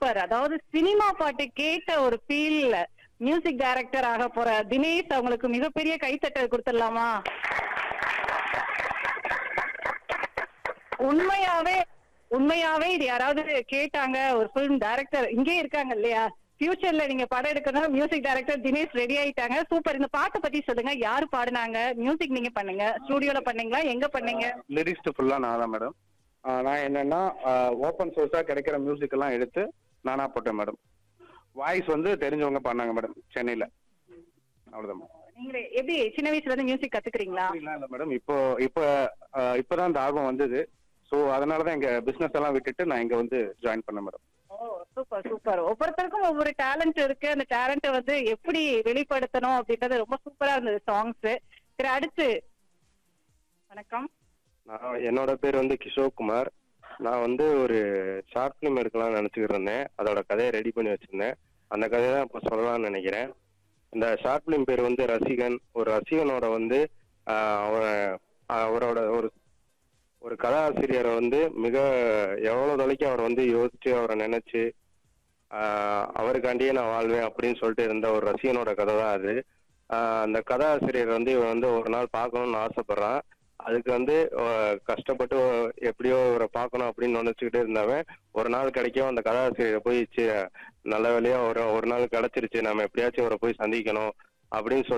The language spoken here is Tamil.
சூப்பர் அதாவது சினிமா பாட்டு கேட்ட ஒரு ஃபீல்ல மியூசிக் டைரக்டர் ஆக போற தினேஷ் அவங்களுக்கு மிகப்பெரிய கைத்தட்டல் கொடுத்துடலாமா உண்மையாவே உண்மையாவே இது யாராவது கேட்டாங்க ஒரு ஃபிலிம் டைரக்டர் இங்கே இருக்காங்க இல்லையா ஃபியூச்சர்ல நீங்க படம் எடுக்கணும் மியூசிக் டைரக்டர் தினேஷ் ரெடி ஆயிட்டாங்க சூப்பர் இந்த பாட்டை பத்தி சொல்லுங்க யாரு பாடுனாங்க மியூசிக் நீங்க பண்ணுங்க ஸ்டுடியோல பண்ணீங்களா எங்க பண்ணீங்க லிரிக்ஸ்ட் ஃபுல்லா நான் தான் மேடம் நான் என்னன்னா ஓப்பன் சோர்ஸா கிடைக்கிற மியூசிக் எல்லாம் எடுத்து நானா போட்டேன் மேடம் வாய்ஸ் வந்து தெரிஞ்சவங்க பண்ணாங்க மேடம் சென்னையில அவ்வளவுதான் மேடம் நீங்களே எப்படி சின்ன வயசுல இருந்து மியூசிக் கத்துக்கிறீங்களா அப்படிலாம் இல்ல மேடம் இப்போ இப்போ ஆஹ் இப்பதான் இந்த ஆர்வம் வந்தது ஸோ அதனால தான் எங்க பிசினஸ் எல்லாம் விட்டுட்டு நான் இங்க வந்து ஜாயின் பண்ணேன் மேடம் ஓ சூப்பர் சூப்பர் ஒவ்வொருத்தருக்கும் ஒவ்வொரு டேலண்ட் இருக்கு அந்த டேலண்ட்டை வந்து எப்படி வெளிப்படுத்தணும் அப்படின்றது ரொம்ப சூப்பரா இருந்தது சாங்ஸ் சரி அடுத்து வணக்கம் நான் என்னோட பேர் வந்து கிஷோர் குமார் நான் வந்து ஒரு ஷார்ட் ஃபிலிம் எடுக்கலாம்னு நினச்சிக்கிட்டு இருந்தேன் அதோட கதையை ரெடி பண்ணி வச்சிருந்தேன் அந்த கதையை தான் இப்போ சொல்லலாம்னு நினைக்கிறேன் இந்த ஷார்ட் ஃபிலிம் பேர் வந்து ரசிகன் ஒரு ரசிகனோட வந்து ஆஹ், அவ- அவரோட ஒரு ஒரு கதாசிரியரை வந்து மிக எவ்வளோ தொலைக்கும் அவர் வந்து யோசிச்சு அவரை நினைச்சு ஆஹ், அவருக்காண்டியே நான் வாழ்வேன் அப்படின்னு சொல்லிட்டு இருந்த ஒரு ரசிகனோட கதை தான் அது ஆஹ், அந்த கதாசிரியர் வந்து இவன் வந்து ஒரு நாள் பார்க்கணும்னு ஆசைப்படுறான் அதுக்கு வந்து அஹ், கஷ்டப்பட்டு எப்படியோ இவரை பார்க்கணும் அப்படின்னு நினைச்சுக்கிட்டே இருந்தவன் ஒரு நாள் கிடைக்கும் அந்த கதாசிரியரை போய் சி- நல்ல வேலையா ஒரு ஒரு நாள் கிடைச்சிருச்சு நம்ம எப்படியாச்சும் இவரை போய் சந்திக்கணும் அப்படின்னு சொல்லி